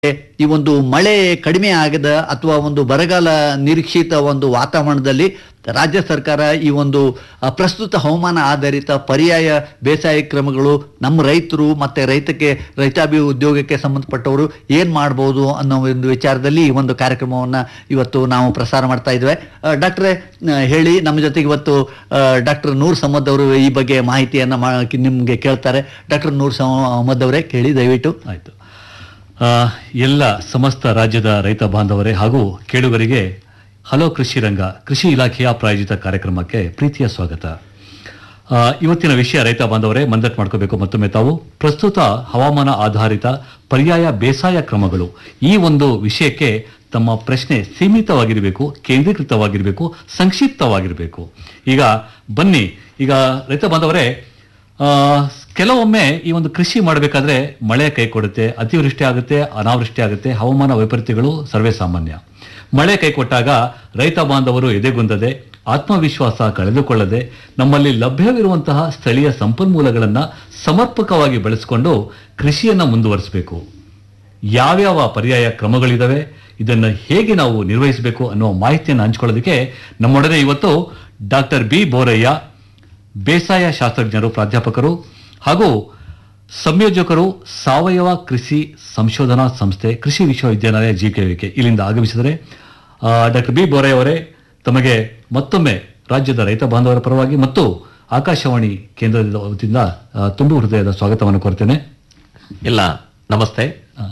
ಈ ಒಂದು ಮಳೆ ಕಡಿಮೆ ಆಗದ ಅಥವಾ ಒಂದು ಬರಗಾಲ ನಿರೀಕ್ಷಿತ ಒಂದು ವಾತಾವರಣದಲ್ಲಿ ರಾಜ್ಯ ಸರ್ಕಾರ ಈ ಒಂದು ಆ, ಪ್ರಸ್ತುತ ಹವಾಮಾನ ಆಧಾರಿತ ಪರ್ಯಾಯ ಬೇಸಾಯ ಕ್ರಮಗಳು ನಮ್ಮ ರೈತರು ಮತ್ತೆ ರೈತಕ್ಕೆ ರೈತಾಭಿ ಉದ್ಯೋಗಕ್ಕೆ ಸಂಬಂಧಪಟ್ಟವರು ಏನ್ ಮಾಡ್ಬೋದು ಅನ್ನೋ ಒಂದು ವಿಚಾರದಲ್ಲಿ ಈ ಒಂದು ಕಾರ್ಯಕ್ರಮವನ್ನ ಇವತ್ತು ನಾವು ಪ್ರಸಾರ ಮಾಡ್ತಾ ಇದ್ವಿ ಡಾಕ್ಟ್ರೆ ಹೇಳಿ ನಮ್ಮ ಜೊತೆಗೆ ಇವತ್ತು ಡಾಕ್ಟರ್ ನೂರ್ ಸಮದ್ ಅವರು ಈ ಬಗ್ಗೆ ಮಾಹಿತಿಯನ್ನ ಮಾ- ನಿಮ್ಗೆ ಕೇಳ್ತಾರೆ ಡಾಕ್ಟರ್ ನೂರ್ ಸಮದ್ ಅವರೇ ಕೇಳಿ ದಯವಿಟ್ಟು ಆಯ್ತು ಆ, ಎಲ್ಲ ಸಮಸ್ತ ರಾಜ್ಯದ ರೈತ ಬಾಂಧವರೇ ಹಾಗೂ ಕೇಳುಗರಿಗೆ ಹಲೋ ಕೃಷಿ ರಂಗ ಕೃಷಿ ಇಲಾಖೆಯ ಪ್ರಾಯೋಜಿತ ಕಾರ್ಯಕ್ರಮಕ್ಕೆ ಪ್ರೀತಿಯ ಸ್ವಾಗತ ಆ, ಇವತ್ತಿನ ವಿಷಯ ರೈತ ಬಾಂಧವರೇ ಮಂದಟ್ ಮಾಡ್ಕೋಬೇಕು ಮತ್ತೊಮ್ಮೆ ತಾವು ಪ್ರಸ್ತುತ ಹವಾಮಾನ ಆಧಾರಿತ ಪರ್ಯಾಯ ಬೇಸಾಯ ಕ್ರಮಗಳು ಈ ಒಂದು ವಿಷಯಕ್ಕೆ ತಮ್ಮ ಪ್ರಶ್ನೆ ಸೀಮಿತವಾಗಿರಬೇಕು ಕೇಂದ್ರೀಕೃತವಾಗಿರಬೇಕು ಸಂಕ್ಷಿಪ್ತವಾಗಿರಬೇಕು ಈಗ ಬನ್ನಿ ಈಗ ರೈತ ಬಾಂಧವರೇ ಆ, ಕೆಲವೊಮ್ಮೆ ಈ ಒಂದು ಕೃಷಿ ಮಾಡಬೇಕಾದ್ರೆ ಮಳೆ ಕೈ ಕೊಡುತ್ತೆ ಅತಿವೃಷ್ಟಿ ಆಗುತ್ತೆ ಅನಾವೃಷ್ಟಿ ಆಗುತ್ತೆ ಹವಾಮಾನ ವೈಪರೀತ್ಯಗಳು ಸರ್ವೇ ಸಾಮಾನ್ಯ ಮಳೆ ಕೈ ಕೊಟ್ಟಾಗ ರೈತ ಬಾಂಧವರು ಎದೆಗುಂದದೆ ಆತ್ಮವಿಶ್ವಾಸ ಕಳೆದುಕೊಳ್ಳದೆ ನಮ್ಮಲ್ಲಿ ಲಭ್ಯವಿರುವಂತಹ ಸ್ಥಳೀಯ ಸಂಪನ್ಮೂಲಗಳನ್ನು ಸಮರ್ಪಕವಾಗಿ ಬಳಸಿಕೊಂಡು ಕೃಷಿಯನ್ನು ಮುಂದುವರಿಸಬೇಕು ಯಾವ್ಯಾವ ಪರ್ಯಾಯ ಕ್ರಮಗಳಿದಾವೆ ಇದನ್ನು ಹೇಗೆ ನಾವು ನಿರ್ವಹಿಸಬೇಕು ಅನ್ನೋ ಮಾಹಿತಿಯನ್ನು ಹಂಚ್ಕೊಳ್ಳೋದಕ್ಕೆ ನಮ್ಮೊಡನೆ ಇವತ್ತು ಡಾಕ್ಟರ್ ಬಿ ಬೋರಯ್ಯ ಬೇಸಾಯ ಶಾಸ್ತ್ರಜ್ಞರು ಪ್ರಾಧ್ಯಾಪಕರು ಹಾಗೂ ಸಂಯೋಜಕರು ಸಾವಯವ ಕೃಷಿ ಸಂಶೋಧನಾ ಸಂಸ್ಥೆ ಕೃಷಿ ವಿಶ್ವವಿದ್ಯಾಲಯ ಜಿಕೆವಿಕೆ ಇಲ್ಲಿಂದ ಆಗಮಿಸಿದರೆ ಡಾಕ್ಟರ್ ಬಿ ಬೋರಯ್ಯ ಅವರೇ ತಮಗೆ ಮತ್ತೊಮ್ಮೆ ರಾಜ್ಯದ ರೈತ ಬಾಂಧವರ ಪರವಾಗಿ ಮತ್ತು ಆಕಾಶವಾಣಿ ಕೇಂದ್ರದ ವತಿಯಿಂದ ಆ, ತುಂಬು ಹೃದಯದ ಸ್ವಾಗತವನ್ನು ಕೋರ್ತೇನೆ ಇಲ್ಲ ನಮಸ್ತೆ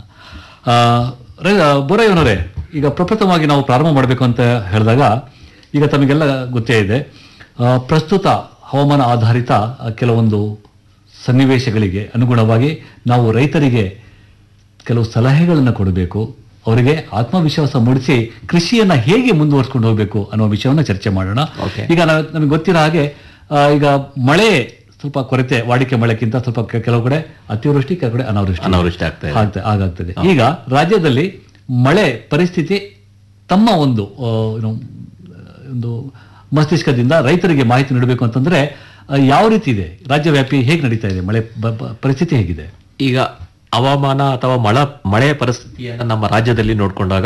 ಆ, ರೈ- ಬೋರಯ್ಯನವರೇ ಈಗ ಪ್ರಪ್ರಥಮವಾಗಿ ನಾವು ಪ್ರಾರಂಭ ಮಾಡಬೇಕು ಅಂತ ಹೇಳಿದಾಗ ಈಗ ತಮಗೆಲ್ಲ ಗೊತ್ತೇ ಇದೆ ಆ, ಪ್ರಸ್ತುತ ಹವಾಮಾನ ಆಧಾರಿತ ಆ, ಕೆಲವೊಂದು ಸನ್ನಿವೇಶಗಳಿಗೆ ಅನುಗುಣವಾಗಿ ನಾವು ರೈತರಿಗೆ ಕೆಲವು ಸಲಹೆಗಳನ್ನು ಕೊಡಬೇಕು ಅವರಿಗೆ ಆತ್ಮವಿಶ್ವಾಸ ಮೂಡಿಸಿ ಕೃಷಿಯನ್ನ ಹೇಗೆ ಮುಂದುವರಿಸ್ಕೊಂಡು ಹೋಗಬೇಕು ಅನ್ನೋ ವಿಷಯವನ್ನು ಚರ್ಚೆ ಮಾಡೋಣ Okay. ಈಗ ನಾವು ನಮಗೆ ಗೊತ್ತಿರೋ ಹಾಗೆ ಆ, ಈಗ ಮಳೆ ಸ್ವಲ್ಪ ಕೊರತೆ ವಾಡಿಕೆ ಮಳೆಕ್ಕಿಂತ ಸ್ವಲ್ಪ ಕೆ- ಕೆಲವು ಕಡೆ ಅತಿವೃಷ್ಟಿ ಕೆಲವು ಕಡೆ ಅನಾವೃಷ್ಟಿ ಅನಾವೃಷ್ಟಿ ಆಗ್ತಾ ಇದೆ. ಆಗ್ತಾ- ಆಗಾಗ್ತದೆ ಈಗ ರಾಜ್ಯದಲ್ಲಿ ಮಳೆ ಪರಿಸ್ಥಿತಿ ತಮ್ಮ ಒಂದು ಆ, ಏನು, ಒಂದು ಮಸ್ತಿಷ್ಕದಿಂದ ರೈತರಿಗೆ ಮಾಹಿತಿ ನೀಡಬೇಕು ಅಂತಂದ್ರೆ ಆ, ಯಾವ ರೀತಿ ಇದೆ ರಾಜ್ಯವ್ಯಾಪಿ ಹೇಗೆ ನಡೀತಾ ಇದೆ ಮಳೆ ಬ- ಬ- ಪರಿಸ್ಥಿತಿ ಹೇಗಿದೆ ಈಗ ಹವಾಮಾನ ಅಥವಾ ಮಳ ಮಳೆಯ ಪರಿಸ್ಥಿತಿಯನ್ನು ನಮ್ಮ ರಾಜ್ಯದಲ್ಲಿ ನೋಡ್ಕೊಂಡಾಗ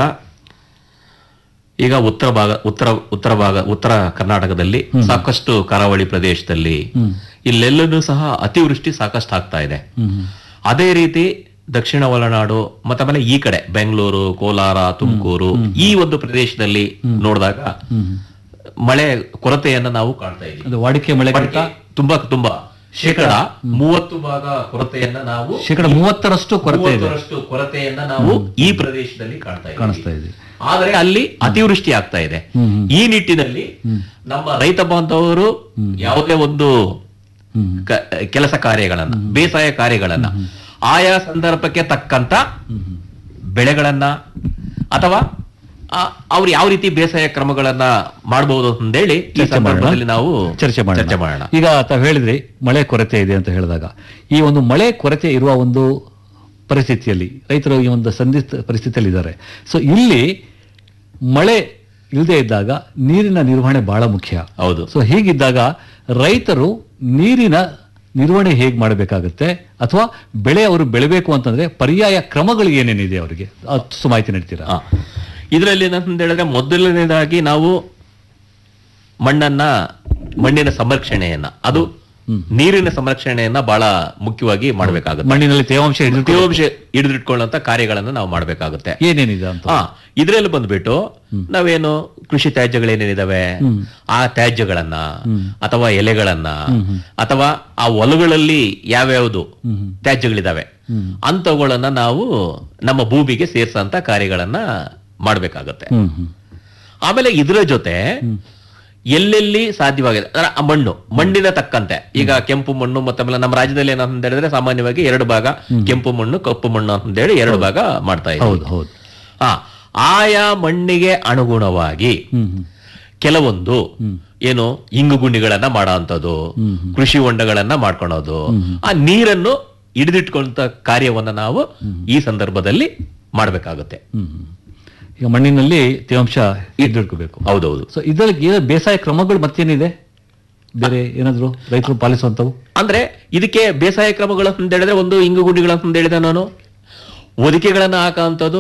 ಈಗ ಉತ್ತರ ಭಾಗ ಉತ್ತರ ಉತ್ತರ ಭಾಗ ಉತ್ತರ ಕರ್ನಾಟಕದಲ್ಲಿ ಸಾಕಷ್ಟು ಕರಾವಳಿ ಪ್ರದೇಶದಲ್ಲಿ ಇಲ್ಲೆಲ್ಲನೂ ಸಹ ಅತಿವೃಷ್ಟಿ ಸಾಕಷ್ಟು ಆಗ್ತಾ ಇದೆ ಅದೇ ರೀತಿ ದಕ್ಷಿಣ ಒಳನಾಡು ಮತ್ತೆ ಆಮೇಲೆ ಈ ಕಡೆ ಬೆಂಗಳೂರು ಕೋಲಾರ ತುಮಕೂರು ಈ ಒಂದು ಪ್ರದೇಶದಲ್ಲಿ ನೋಡಿದಾಗ ಮಳೆ ಕೊರತೆಯನ್ನ ನಾವು ಕಾಣ್ತಾ ಇದ್ದೀವಿ ಅದು ವಾಡಿಕೆ ಮಳೆಗಿಂತ ತುಂಬಾ ತುಂಬಾ ಶೇಕಡ ಮೂವತ್ತು ಭಾಗ ಕೊರತೆಯನ್ನ ನಾವು ಶೇಕಡ ಮೂವತ್ತರಷ್ಟು ಕೊರತೆ ಇದೆ ಮೂವತ್ತರಷ್ಟು ಕೊರತೆಯನ್ನ ನಾವು ಈ ಪ್ರದೇಶದಲ್ಲಿ ಕಾಣ್ತಾ ಇದ್ದೀವಿ ಕಾಣಿಸ್ತಾ ಇದೆ ಆದರೆ ಅಲ್ಲಿ ಅತಿವೃಷ್ಟಿ ಆಗ್ತಾ ಇದೆ ಈ ನಿಟ್ಟಿನಲ್ಲಿ ನಮ್ಮ ರೈತ ಬಾಂಧವರು ಯಾವುದೇ ಒಂದು ಕ- ಕೆಲಸ ಕಾರ್ಯಗಳನ್ನ ಬೇಸಾಯ ಕಾರ್ಯಗಳನ್ನ ಆಯಾ ಸಂದರ್ಭಕ್ಕೆ ತಕ್ಕಂತ ಬೆಳೆಗಳನ್ನ ಅಥವಾ ಆ- ಅವ್ರು ಯಾವ ರೀತಿ ಬೇಸಾಯ ಕ್ರಮಗಳನ್ನ ಮಾಡಬಹುದು ಅಂತೇಳಿ ಈ ಸಂದರ್ಭದಲ್ಲಿ ನಾವು ಚರ್ಚೆ ಮಾಡೋಣ ಚರ್ಚೆ ಮಾಡೋಣ ಈಗ ತಾವು ಹೇಳಿದ್ರಿ ಮಳೆ ಕೊರತೆ ಇದೆ ಅಂತ ಹೇಳಿದಾಗ ಈ ಒಂದು ಮಳೆ ಕೊರತೆ ಇರುವ ಒಂದು ಪರಿಸ್ಥಿತಿಯಲ್ಲಿ ರೈತರು ಈ ಒಂದು ಸಂದಿಗ್ಧ ಪರಿಸ್ಥಿತಿಯಲ್ಲಿ ಇದ್ದಾರೆ ಸೊ ಇಲ್ಲಿ ಮಳೆ ಇಲ್ಲದೆ ಇದ್ದಾಗ ನೀರಿನ ನಿರ್ವಹಣೆ ಬಹಳ ಮುಖ್ಯ ಹೌದು ಸೊ ಹೀಗಿದ್ದಾಗ ರೈತರು ನೀರಿನ ನಿರ್ವಹಣೆ ಹೇಗೆ ಮಾಡಬೇಕಾಗುತ್ತೆ ಅಥವಾ ಬೆಳೆ ಅವರು ಬೆಳಿಬೇಕು ಅಂತಂದ್ರೆ ಪರ್ಯಾಯ ಕ್ರಮಗಳು ಏನೇನಿದೆ ಅವರಿಗೆ ಅಷ್ಟು ಮಾಹಿತಿ ನೀಡ್ತೀರಾ ಆ. ಇದರಲ್ಲಿ ಏನಂತ ಹೇಳಿದ್ರೆ ಮೊದಲನೇದಾಗಿ ನಾವು ಮಣ್ಣನ್ನ ಮಣ್ಣಿನ ಸಂರಕ್ಷಣೆಯನ್ನ ಅದು ನೀರಿನ ಸಂರಕ್ಷಣೆಯನ್ನ ಬಹಳ ಮುಖ್ಯವಾಗಿ ಮಾಡಬೇಕಾಗುತ್ತೆ ಮಣ್ಣಿನಲ್ಲಿ ತೇವಾಂಶ ಹಿಡಿದು ತೇವಾಂಶ ಹಿಡಿದಿಟ್ಕೊಳ್ಳುವಂತ ಕಾರ್ಯಗಳನ್ನ ನಾವು ಮಾಡಬೇಕಾಗುತ್ತೆ ಏನೇನಿದೆ ಅಂತ ಹಾ ಇದ್ರಲ್ಲಿ ಬಂದ್ಬಿಟ್ಟು ನಾವೇನು ಕೃಷಿ ತ್ಯಾಜ್ಯಗಳೇನೇನಿದಾವೆ ಆ ತ್ಯಾಜ್ಯಗಳನ್ನ ಅಥವಾ ಎಲೆಗಳನ್ನ ಅಥವಾ ಆ ಹೊಲಗಳಲ್ಲಿ ಯಾವ್ಯಾವ್ದು ತ್ಯಾಜ್ಯಗಳಿದಾವೆ ಅಂತವುಗಳನ್ನ ನಾವು ನಮ್ಮ ಭೂಮಿಗೆ ಸೇರ್ಸಂತ ಕಾರ್ಯಗಳನ್ನ ಮಾಡ್ಬೇಕಾಗತ್ತೆ ಹ್ಮ್ ಹ್ಮ್ ಆಮೇಲೆ ಇದರ ಜೊತೆ ಎಲ್ಲೆಲ್ಲಿ ಸಾಧ್ಯವಾಗಿದೆ ಅಂದ್ರೆ ಆ ಮಣ್ಣು ಮಣ್ಣಿನ ತಕ್ಕಂತೆ ಈಗ ಕೆಂಪು ಮಣ್ಣು ಮತ್ತೆ ಆಮೇಲೆ ನಮ್ಮ ರಾಜ್ಯದಲ್ಲಿ ಏನಂತ ಹೇಳಿದ್ರೆ ಸಾಮಾನ್ಯವಾಗಿ ಎರಡು ಭಾಗ ಕೆಂಪು ಮಣ್ಣು ಕಪ್ಪು ಮಣ್ಣು ಅಂತ ಹೇಳಿ ಎರಡು ಭಾಗ ಮಾಡ್ತಾ ಇದ್ದೀವಿ ಹೌದು ಹೌದು ಆ ಆಯಾ ಮಣ್ಣಿಗೆ ಅನುಗುಣವಾಗಿ ಹ್ಮ್ ಹ್ಮ್ ಕೆಲವೊಂದು ಏನು ಇಂಗು ಗುಂಡಿಗಳನ್ನ ಮಾಡೋ ಕೃಷಿ ಹೊಂಡಗಳನ್ನ ಮಾಡ್ಕೊಳೋದು ಆ ನೀರನ್ನು ಹಿಡಿದಿಟ್ಕೊಂತ ಕಾರ್ಯವನ್ನ ನಾವು ಈ ಸಂದರ್ಭದಲ್ಲಿ ಮಾಡ್ಬೇಕಾಗುತ್ತೆ ಹ್ಮ್ ಹ್ಮ್. ಈಗ ಮಣ್ಣಿನಲ್ಲಿ ತೇವಾಂಶ ಹಿಡಿದಿಟ್ಕೋಬೇಕು ಹೌದೌದು ಸೊ ಇದರಲ್ಲಿ ಏನು ಬೇಸಾಯ ಕ್ರಮಗಳು ಮತ್ತೇನಿದೆ ಬೇರೆ ಏನಾದ್ರು ರೈತರು ಪಾಲಿಸುವಂತವು ಅಂದ್ರೆ ಇದಕ್ಕೆ ಬೇಸಾಯ ಕ್ರಮಗಳು ಅಂತ ಹೇಳಿದ್ರೆ ಒಂದು ಇಂಗು ಗುಂಡಿಗಳು ಅಂತ ಹೇಳಿದೆ ನಾನು ಹೊದಿಕೆಗಳನ್ನ ಹಾಕುವಂಥದ್ದು